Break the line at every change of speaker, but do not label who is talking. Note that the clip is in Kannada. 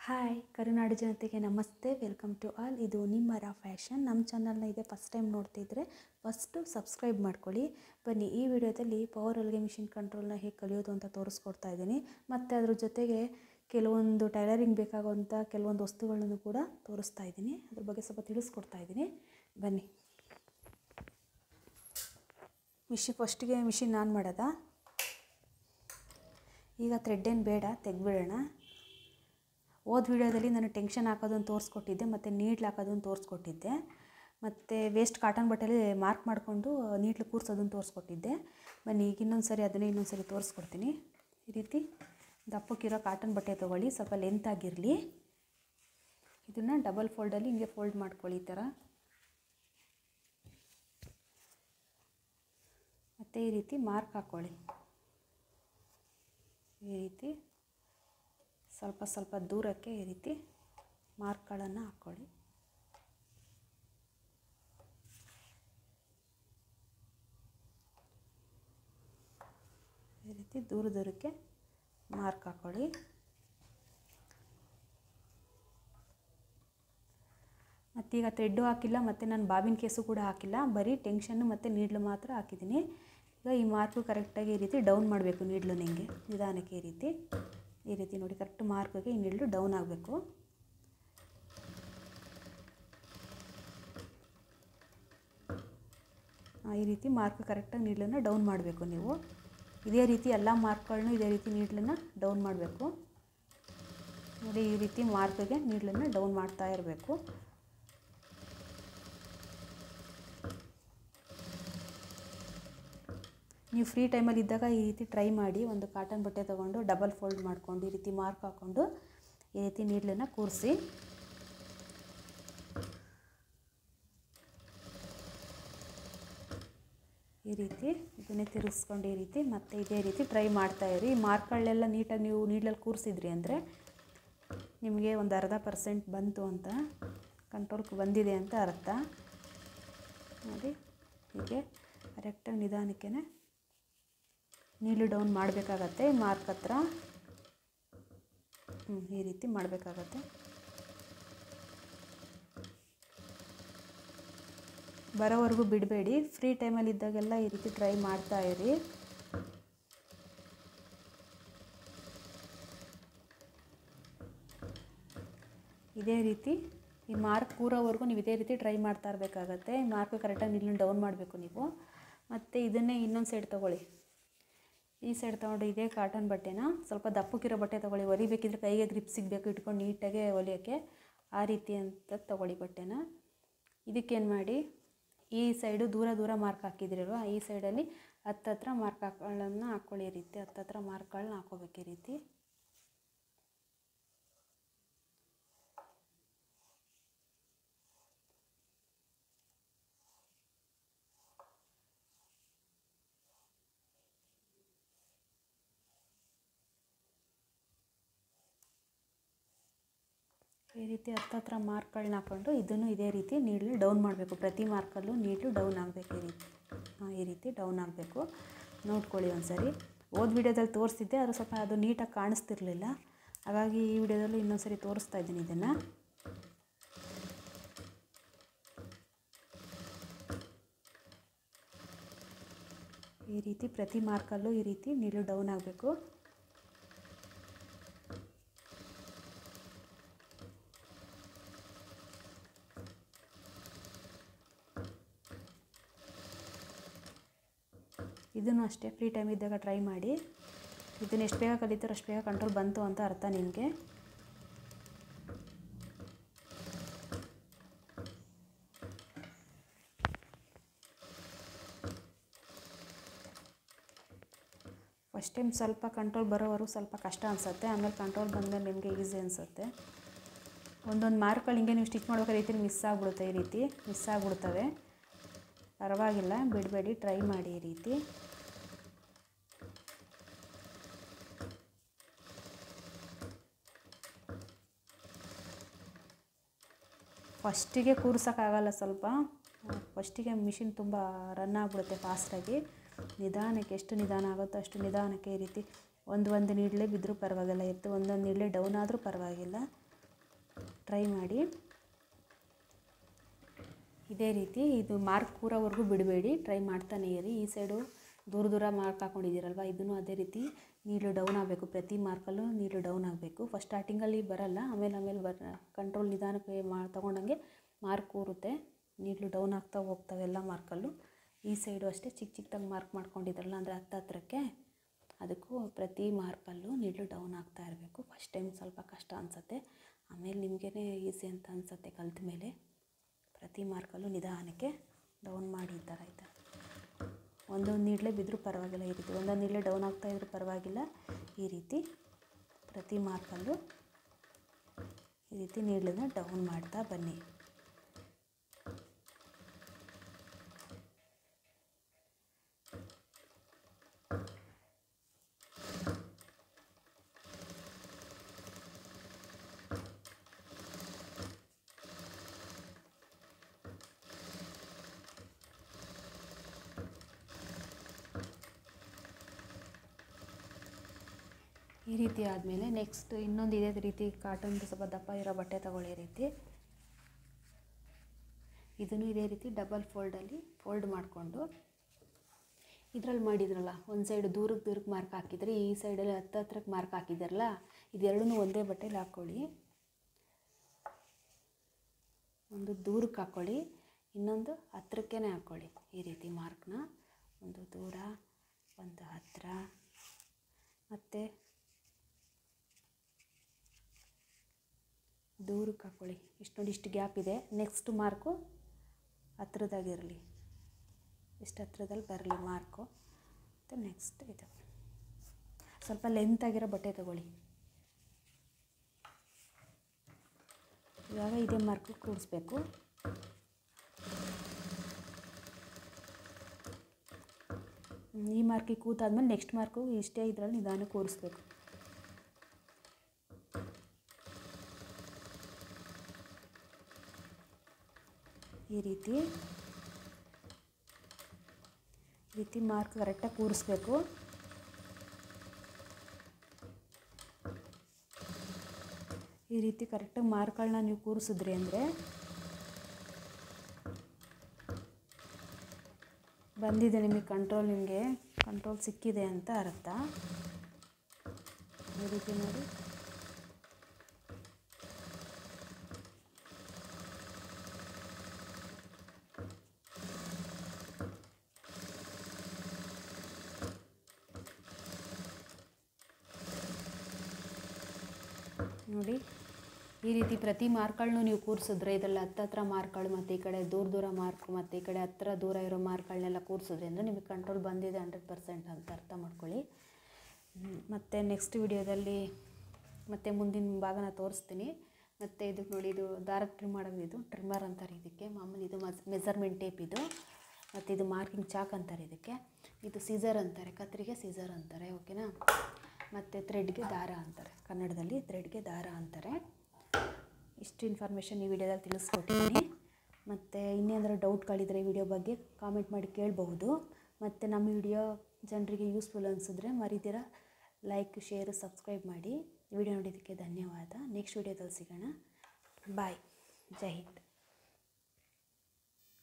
ಹಾಯ್ ಕರುನಾಡು ಜನತೆಗೆ ನಮಸ್ತೆ ವೆಲ್ಕಮ್ ಟು ಆಲ್ ಇದು ನಿಮ್ಮ ರಾ ಫ್ಯಾಷನ್ ನಮ್ಮ ಚಾನಲ್ನ ಇದೆ ಫಸ್ಟ್ ಟೈಮ್ ನೋಡ್ತಿದ್ರೆ ಫಸ್ಟು ಸಬ್ಸ್ಕ್ರೈಬ್ ಮಾಡ್ಕೊಳ್ಳಿ ಬನ್ನಿ ಈ ವಿಡಿಯೋದಲ್ಲಿ ಪವರ್ ಹೊಲಿಗೆ ಮಿಷಿನ್ ಕಂಟ್ರೋಲ್ನ ಹೇಗೆ ಕಲಿಯೋದು ಅಂತ ತೋರಿಸ್ಕೊಡ್ತಾ ಇದ್ದೀನಿ ಮತ್ತು ಅದ್ರ ಜೊತೆಗೆ ಕೆಲವೊಂದು ಟೈಲರಿಂಗ್ ಬೇಕಾಗುವಂಥ ಕೆಲವೊಂದು ವಸ್ತುಗಳನ್ನು ಕೂಡ ತೋರಿಸ್ತಾ ಇದ್ದೀನಿ ಅದ್ರ ಬಗ್ಗೆ ಸ್ವಲ್ಪ ತಿಳಿಸ್ಕೊಡ್ತಾ ಇದ್ದೀನಿ ಬನ್ನಿ ಮಿಷಿನ್ ಫಸ್ಟಿಗೆ ಮಿಷಿನ್ ಆನ್ ಮಾಡೋದಾ ಈಗ ಥ್ರೆಡ್ ಏನು ಬೇಡ ತೆಗ್ದುಬಿಡೋಣ ಹೋದ ವಿಡಿಯೋದಲ್ಲಿ ನಾನು ಟೆನ್ಷನ್ ಹಾಕೋದನ್ನು ತೋರಿಸ್ಕೊಟ್ಟಿದ್ದೆ ಮತ್ತು ನೀಡ್ಲು ಹಾಕೋದನ್ನು ತೋರಿಸ್ಕೊಟ್ಟಿದ್ದೆ ಮತ್ತು ವೇಸ್ಟ್ ಕಾಟನ್ ಬಟ್ಟೆಲಿ ಮಾರ್ಕ್ ಮಾಡಿಕೊಂಡು ನೀಟ್ಲು ಕೂರಿಸೋದನ್ನು ತೋರಿಸ್ಕೊಟ್ಟಿದ್ದೆ ಬನ್ನಿ ಈಗ ಇನ್ನೊಂದು ಸರಿ ಅದನ್ನೇ ಇನ್ನೊಂದು ಸರಿ ತೋರಿಸ್ಕೊಡ್ತೀನಿ ಈ ರೀತಿ ದಪ್ಪಕ್ಕಿರೋ ಕಾಟನ್ ಬಟ್ಟೆ ತೊಗೊಳ್ಳಿ ಸ್ವಲ್ಪ ಲೆಂತ್ ಆಗಿರಲಿ ಇದನ್ನು ಡಬಲ್ ಫೋಲ್ಡಲ್ಲಿ ಹಿಂಗೆ ಫೋಲ್ಡ್ ಮಾಡ್ಕೊಳ್ಳಿ ಈ ಥರ ಮತ್ತು ಈ ರೀತಿ ಮಾರ್ಕ್ ಹಾಕ್ಕೊಳ್ಳಿ ಈ ರೀತಿ ಸ್ವಲ್ಪ ಸ್ವಲ್ಪ ದೂರಕ್ಕೆ ಈ ರೀತಿ ಮಾರ್ಕ್ಗಳನ್ನು ಹಾಕ್ಕೊಳ್ಳಿ ಈ ರೀತಿ ದೂರ ದೂರಕ್ಕೆ ಮಾರ್ಕ್ ಹಾಕ್ಕೊಳ್ಳಿ ಮತ್ತೀಗ ಥ್ರೆಡ್ಡು ಹಾಕಿಲ್ಲ ಮತ್ತು ನಾನು ಬಾಬಿನ ಕೇಸು ಕೂಡ ಹಾಕಿಲ್ಲ ಬರೀ ಟೆನ್ಷನ್ನು ಮತ್ತು ನೀಡ್ಲು ಮಾತ್ರ ಹಾಕಿದ್ದೀನಿ ಈಗ ಈ ಮಾರ್ಕು ಕರೆಕ್ಟಾಗಿ ಈ ರೀತಿ ಡೌನ್ ಮಾಡಬೇಕು ನೀಡ್ಲು ನಿಮಗೆ ನಿಧಾನಕ್ಕೆ ಈ ರೀತಿ ಈ ರೀತಿ ನೋಡಿ ಕರೆಕ್ಟ್ ಮಾರ್ಕ್ಗೆ ಈ ನೀಡ್ಲು ಡೌನ್ ಆಗಬೇಕು ಈ ರೀತಿ ಮಾರ್ಕ್ ಕರೆಕ್ಟಾಗಿ ನೀಡ್ಲನ್ನು ಡೌನ್ ಮಾಡಬೇಕು ನೀವು ಇದೇ ರೀತಿ ಎಲ್ಲ ಮಾರ್ಕ್ಗಳನ್ನೂ ಇದೇ ರೀತಿ ನೀಡ್ಲನ್ನು ಡೌನ್ ಮಾಡಬೇಕು ನೋಡಿ ಈ ರೀತಿ ಮಾರ್ಕ್ಗೆ ನೀಡ್ಲನ್ನು ಡೌನ್ ಮಾಡ್ತಾ ಇರಬೇಕು ನೀವು ಫ್ರೀ ಟೈಮಲ್ಲಿ ಇದ್ದಾಗ ಈ ರೀತಿ ಟ್ರೈ ಮಾಡಿ ಒಂದು ಕಾಟನ್ ಬಟ್ಟೆ ತೊಗೊಂಡು ಡಬಲ್ ಫೋಲ್ಡ್ ಮಾಡಿಕೊಂಡು ಈ ರೀತಿ ಮಾರ್ಕ್ ಹಾಕ್ಕೊಂಡು ಈ ರೀತಿ ನೀಡ್ಲನ್ನು ಕೂರಿಸಿ ಈ ರೀತಿ ಇದನ್ನೇ ತಿರುಗಿಸ್ಕೊಂಡು ಈ ರೀತಿ ಮತ್ತೆ ಇದೇ ರೀತಿ ಟ್ರೈ ಮಾಡ್ತಾಯಿರಿ ಮಾರ್ಕ್ಗಳನ್ನೆಲ್ಲ ನೀಟಾಗಿ ನೀವು ನೀಡ್ಲಲ್ಲಿ ಕೂರಿಸಿದ್ರಿ ಅಂದರೆ ನಿಮಗೆ ಒಂದು ಅರ್ಧ ಪರ್ಸೆಂಟ್ ಬಂತು ಅಂತ ಕಂಟ್ರೋಲ್ಗೆ ಬಂದಿದೆ ಅಂತ ಅರ್ಥ ನೋಡಿ ಹೀಗೆ ಕರೆಕ್ಟಾಗಿ ನಿಧಾನಕ್ಕೆ ನೀಲು ಡೌನ್ ಮಾಡಬೇಕಾಗತ್ತೆ ಮಾರ್ಕ್ ಹತ್ರ ಹ್ಞೂ ಈ ರೀತಿ ಮಾಡಬೇಕಾಗತ್ತೆ ಬರೋವರೆಗೂ ಬಿಡಬೇಡಿ ಫ್ರೀ ಟೈಮಲ್ಲಿ ಇದ್ದಾಗೆಲ್ಲ ಈ ರೀತಿ ಟ್ರೈ ಮಾಡ್ತಾ ಇರಿ ಇದೇ ರೀತಿ ಈ ಮಾರ್ಕ್ ಕೂರೋವರೆಗೂ ನೀವು ಇದೇ ರೀತಿ ಟ್ರೈ ಮಾಡ್ತಾ ಇರಬೇಕಾಗತ್ತೆ ಮಾರ್ಕ್ ಕರೆಕ್ಟಾಗಿ ನಿಲ್ಲನ್ನು ಡೌನ್ ಮಾಡಬೇಕು ನೀವು ಮತ್ತು ಇದನ್ನೇ ಇನ್ನೊಂದು ಸೈಡ್ ತೊಗೊಳ್ಳಿ ಈ ಸೈಡ್ ತೊಗೊಂಡು ಇದೇ ಕಾಟನ್ ಬಟ್ಟೆನ ಸ್ವಲ್ಪ ದಪ್ಪಕ್ಕಿರೋ ಬಟ್ಟೆ ತೊಗೊಳ್ಳಿ ಹೊಲಿಬೇಕಿದ್ರೆ ಕೈಗೆ ಗ್ರಿಪ್ ಸಿಗಬೇಕು ಇಟ್ಕೊಂಡು ನೀಟಾಗೆ ಹೊಲಿಯೋಕ್ಕೆ ಆ ರೀತಿ ಅಂತ ತೊಗೊಳ್ಳಿ ಬಟ್ಟೆನ ಇದಕ್ಕೇನು ಮಾಡಿ ಈ ಸೈಡು ದೂರ ದೂರ ಮಾರ್ಕ್ ಹಾಕಿದ್ರಲ್ವ ಈ ಸೈಡಲ್ಲಿ ಹತ್ತತ್ರ ಮಾರ್ಕ್ ಹಾಕೊಳ್ಳೋನ್ನ ಹಾಕ್ಕೊಳ್ಳಿ ಈ ರೀತಿ ಹತ್ತತ್ರ ಮಾರ್ಕ್ಗಳನ್ನ ಹಾಕೋಬೇಕು ಈ ರೀತಿ ಈ ರೀತಿ ಹತ್ತತ್ರ ಮಾರ್ಕ್ಗಳನ್ನ ಹಾಕ್ಕೊಂಡು ಇದನ್ನು ಇದೇ ರೀತಿ ನೀಡ್ಲು ಡೌನ್ ಮಾಡಬೇಕು ಪ್ರತಿ ಮಾರ್ಕಲ್ಲೂ ನೀಡ್ಲು ಡೌನ್ ಆಗಬೇಕು ಈ ರೀತಿ ಈ ರೀತಿ ಡೌನ್ ಆಗಬೇಕು ನೋಡ್ಕೊಳ್ಳಿ ಒಂದು ಸರಿ ಓದ್ ವಿಡಿಯೋದಲ್ಲಿ ತೋರಿಸ್ತಿದ್ದೆ ಅದು ಸ್ವಲ್ಪ ಅದು ನೀಟಾಗಿ ಕಾಣಿಸ್ತಿರ್ಲಿಲ್ಲ ಹಾಗಾಗಿ ಈ ವಿಡಿಯೋದಲ್ಲೂ ಇನ್ನೊಂದು ಸರಿ ತೋರಿಸ್ತಾ ಇದ್ದೀನಿ ಇದನ್ನು ಈ ರೀತಿ ಪ್ರತಿ ಮಾರ್ಕಲ್ಲೂ ಈ ರೀತಿ ನೀಡ್ಲು ಡೌನ್ ಆಗಬೇಕು ಇದನ್ನು ಅಷ್ಟೇ ಫ್ರೀ ಟೈಮ್ ಇದ್ದಾಗ ಟ್ರೈ ಮಾಡಿ ಇದನ್ನು ಎಷ್ಟು ಬೇಗ ಕಲಿತಾರೋ ಅಷ್ಟು ಬೇಗ ಕಂಟ್ರೋಲ್ ಬಂತು ಅಂತ ಅರ್ಥ ನಿಮಗೆ ಫಸ್ಟ್ ಟೈಮ್ ಸ್ವಲ್ಪ ಕಂಟ್ರೋಲ್ ಬರೋವರೆಗೂ ಸ್ವಲ್ಪ ಕಷ್ಟ ಅನಿಸುತ್ತೆ ಆಮೇಲೆ ಕಂಟ್ರೋಲ್ ಬಂದಮೇಲೆ ನಿಮಗೆ ಈಸಿ ಅನಿಸುತ್ತೆ ಒಂದೊಂದು ಮಾರ್ಕ್ಗಳು ಹಿಂಗೆ ನೀವು ಸ್ಟಿಚ್ ಮಾಡ್ಬೇಕಾದ್ರೆ ರೀತಿ ಮಿಸ್ ಆಗಿಬಿಡುತ್ತೆ ಈ ರೀತಿ ಮಿಸ್ ಆಗಿಬಿಡ್ತವೆ ಪರವಾಗಿಲ್ಲ ಬಿಡಬೇಡಿ ಟ್ರೈ ಮಾಡಿ ಈ ರೀತಿ ಫಸ್ಟಿಗೆ ಕೂರ್ಸೋಕ್ಕಾಗಲ್ಲ ಸ್ವಲ್ಪ ಫಸ್ಟಿಗೆ ಮಿಷಿನ್ ತುಂಬ ರನ್ ಆಗಿಬಿಡುತ್ತೆ ಫಾಸ್ಟಾಗಿ ನಿಧಾನಕ್ಕೆ ಎಷ್ಟು ನಿಧಾನ ಆಗುತ್ತೋ ಅಷ್ಟು ನಿಧಾನಕ್ಕೆ ಈ ರೀತಿ ಒಂದು ಒಂದು ನೀಡಲೇ ಬಿದ್ದರೂ ಪರವಾಗಿಲ್ಲ ಇತ್ತು ಒಂದೊಂದು ನೀಡಲೇ ಡೌನ್ ಆದರೂ ಪರವಾಗಿಲ್ಲ ಟ್ರೈ ಮಾಡಿ ಇದೇ ರೀತಿ ಇದು ಮಾರ್ಕ್ ಕೂರೋವರೆಗೂ ಬಿಡಬೇಡಿ ಟ್ರೈ ಮಾಡ್ತಾನೆ ಇರಿ ಈ ಸೈಡು ದೂರ ದೂರ ಮಾರ್ಕ್ ಹಾಕೊಂಡಿದ್ದೀರಲ್ವ ಇದನ್ನು ಅದೇ ರೀತಿ ನೀರು ಡೌನ್ ಆಗಬೇಕು ಪ್ರತಿ ಮಾರ್ಕಲ್ಲೂ ನೀರು ಡೌನ್ ಆಗಬೇಕು ಫಸ್ಟ್ ಸ್ಟಾರ್ಟಿಂಗಲ್ಲಿ ಬರಲ್ಲ ಆಮೇಲೆ ಆಮೇಲೆ ಬರ ಕಂಟ್ರೋಲ್ ನಿಧಾನಕ್ಕೆ ಮಾ ತೊಗೊಂಡಂಗೆ ಮಾರ್ಕ್ ಕೂರುತ್ತೆ ನೀರು ಡೌನ್ ಆಗ್ತಾ ಹೋಗ್ತವೆ ಎಲ್ಲ ಮಾರ್ಕಲ್ಲೂ ಈ ಸೈಡು ಅಷ್ಟೇ ಚಿಕ್ಕ ಚಿಕ್ಕದಾಗಿ ಮಾರ್ಕ್ ಮಾಡ್ಕೊಂಡಿದ್ರಲ್ಲ ಅಂದರೆ ಹತ್ತು ಹತ್ರಕ್ಕೆ ಅದಕ್ಕೂ ಪ್ರತಿ ಮಾರ್ಕಲ್ಲೂ ನೀರು ಡೌನ್ ಆಗ್ತಾ ಇರಬೇಕು ಫಸ್ಟ್ ಟೈಮ್ ಸ್ವಲ್ಪ ಕಷ್ಟ ಅನಿಸುತ್ತೆ ಆಮೇಲೆ ನಿಮಗೇ ಈಸಿ ಅಂತ ಅನಿಸುತ್ತೆ ಕಲ್ತ ಮೇಲೆ ಪ್ರತಿ ಮಾರ್ಕಲ್ಲೂ ನಿಧಾನಕ್ಕೆ ಡೌನ್ ಮಾಡಿ ಈ ಥರ ಆಯ್ತಾ ಒಂದೊಂದು ನೀಡಲೇ ಬಿದ್ದರೂ ಪರವಾಗಿಲ್ಲ ಈ ರೀತಿ ಒಂದೊಂದು ನೀಡಲೇ ಡೌನ್ ಆಗ್ತಾ ಇದ್ರೂ ಪರವಾಗಿಲ್ಲ ಈ ರೀತಿ ಪ್ರತಿ ಮಾರ್ಕಲ್ಲೂ ಈ ರೀತಿ ನೀಡಲನ್ನ ಡೌನ್ ಮಾಡ್ತಾ ಬನ್ನಿ ಈ ರೀತಿ ಆದಮೇಲೆ ನೆಕ್ಸ್ಟ್ ಇನ್ನೊಂದು ಇದೇ ರೀತಿ ಕಾಟನ್ದು ಸ್ವಲ್ಪ ದಪ್ಪ ಇರೋ ಬಟ್ಟೆ ತಗೊಳ್ಳಿ ಈ ರೀತಿ ಇದನ್ನು ಇದೇ ರೀತಿ ಡಬಲ್ ಫೋಲ್ಡಲ್ಲಿ ಫೋಲ್ಡ್ ಮಾಡಿಕೊಂಡು ಇದ್ರಲ್ಲಿ ಮಾಡಿದ್ರಲ್ಲ ಒಂದು ಸೈಡ್ ದೂರಕ್ಕೆ ದೂರಕ್ಕೆ ಮಾರ್ಕ್ ಹಾಕಿದರೆ ಈ ಸೈಡಲ್ಲಿ ಹತ್ತು ಹತ್ರಕ್ಕೆ ಮಾರ್ಕ್ ಹಾಕಿದ್ದಾರಲ್ಲ ಇದೆರಡನ್ನೂ ಒಂದೇ ಬಟ್ಟೆಲಿ ಹಾಕ್ಕೊಳ್ಳಿ ಒಂದು ದೂರಕ್ಕೆ ಹಾಕ್ಕೊಳ್ಳಿ ಇನ್ನೊಂದು ಹತ್ರಕ್ಕೇ ಹಾಕ್ಕೊಳ್ಳಿ ಈ ರೀತಿ ಮಾರ್ಕ್ನ ಒಂದು ದೂರ ಒಂದು ಹತ್ತಿರ ಮತ್ತು ದೂರಕ್ಕೆ ಹಾಕ್ಕೊಳ್ಳಿ ಇಷ್ಟು ನೋಡಿ ಇಷ್ಟು ಗ್ಯಾಪ್ ಇದೆ ನೆಕ್ಸ್ಟ್ ಮಾರ್ಕು ಹತ್ರದಾಗಿರಲಿ ಇಷ್ಟು ಹತ್ರದಲ್ಲಿ ಬರಲಿ ಮಾರ್ಕು ಮತ್ತು ನೆಕ್ಸ್ಟ್ ಇದು ಸ್ವಲ್ಪ ಲೆಂತ್ ಆಗಿರೋ ಬಟ್ಟೆ ತಗೊಳ್ಳಿ ಇವಾಗ ಇದೇ ಮಾರ್ಕು ಕೂಡಿಸ್ಬೇಕು ಈ ಮಾರ್ಕಿಗೆ ಕೂತಾದ್ಮೇಲೆ ನೆಕ್ಸ್ಟ್ ಮಾರ್ಕು ಇಷ್ಟೇ ಇದರಲ್ಲಿ ನಿಧಾನ ಕೂರಿಸ್ಬೇಕು ಈ ರೀತಿ ಈ ರೀತಿ ಮಾರ್ಕ್ ಕರೆಕ್ಟಾಗಿ ಕೂರಿಸ್ಬೇಕು ಈ ರೀತಿ ಕರೆಕ್ಟಾಗಿ ಮಾರ್ಕ್ಗಳನ್ನ ನೀವು ಕೂರಿಸಿದ್ರಿ ಅಂದರೆ ಬಂದಿದೆ ನಿಮಗೆ ಕಂಟ್ರೋಲ್ ನಿಮಗೆ ಕಂಟ್ರೋಲ್ ಸಿಕ್ಕಿದೆ ಅಂತ ಅರ್ಥ ಈ ರೀತಿ ನೋಡಿ ನೋಡಿ ಈ ರೀತಿ ಪ್ರತಿ ಮಾರ್ಕ್ಗಳನ್ನೂ ನೀವು ಕೂರಿಸಿದ್ರೆ ಇದರಲ್ಲಿ ಹತ್ತತ್ರ ಮಾರ್ಕ್ಗಳು ಮತ್ತು ಈ ಕಡೆ ದೂರ ದೂರ ಮಾರ್ಕ್ ಮತ್ತು ಈ ಕಡೆ ಹತ್ತಿರ ದೂರ ಇರೋ ಮಾರ್ಕ್ಗಳನ್ನೆಲ್ಲ ಕೂರಿಸಿದ್ರೆ ಅಂದರೆ ನಿಮಗೆ ಕಂಟ್ರೋಲ್ ಬಂದಿದೆ ಹಂಡ್ರೆಡ್ ಪರ್ಸೆಂಟ್ ಅಂತ ಅರ್ಥ ಮಾಡ್ಕೊಳ್ಳಿ ಹ್ಮ್, ಮತ್ತು ನೆಕ್ಸ್ಟ್ ವಿಡಿಯೋದಲ್ಲಿ ಮತ್ತೆ ಮುಂದಿನ ಭಾಗನ ತೋರಿಸ್ತೀನಿ ಮತ್ತು ಇದಕ್ಕೆ ನೋಡಿ ಇದು ದಾರ ಟ್ರಿಮ್ ಮಾಡೋದು ಇದು ಟ್ರಿಮ್ಮರ್ ಅಂತಾರೆ ಇದಕ್ಕೆ ಮಾಮೂಲಿ ಇದು ಮೆಜರ್ಮೆಂಟ್ ಟೇಪ್ ಇದು ಮತ್ತು ಇದು ಮಾರ್ಕಿಂಗ್ ಚಾಕ್ ಅಂತಾರೆ ಇದಕ್ಕೆ ಇದು ಸೀಸರ್ ಅಂತಾರೆ ಕತ್ತರಿಗೆ ಸೀಸರ್ ಅಂತಾರೆ ಓಕೆನಾ ಮತ್ತು ಥ್ರೆಡ್ಗೆ ದಾರ ಅಂತಾರೆ ಕನ್ನಡದಲ್ಲಿ ಥ್ರೆಡ್ಗೆ ದಾರ ಅಂತಾರೆ ಇಷ್ಟು ಇನ್ಫಾರ್ಮೇಷನ್ ಈ ವಿಡಿಯೋದಲ್ಲಿ ತಿಳಿಸ್ಕೊಟ್ಟಿದ್ದೀನಿ ಮತ್ತು ಇನ್ನೇನಾದರೂ ಡೌಟ್ಗಳಿದ್ರೆ ಈ ವಿಡಿಯೋ ಬಗ್ಗೆ ಕಾಮೆಂಟ್ ಮಾಡಿ ಕೇಳಬಹುದು ಮತ್ತು ನಮ್ಮ ವಿಡಿಯೋ ಜನರಿಗೆ ಯೂಸ್ಫುಲ್ ಅನಿಸಿದ್ರೆ ಮರಿದಿರ ಲೈಕ್ ಶೇರ್ ಸಬ್ಸ್ಕ್ರೈಬ್ ಮಾಡಿ ವಿಡಿಯೋ ನೋಡಿದ್ದಕ್ಕೆ ಧನ್ಯವಾದ ನೆಕ್ಸ್ಟ್ ವಿಡಿಯೋದಲ್ಲಿ ಸಿಗೋಣ ಬಾಯ್ ಜೈ ಹಿಂದ್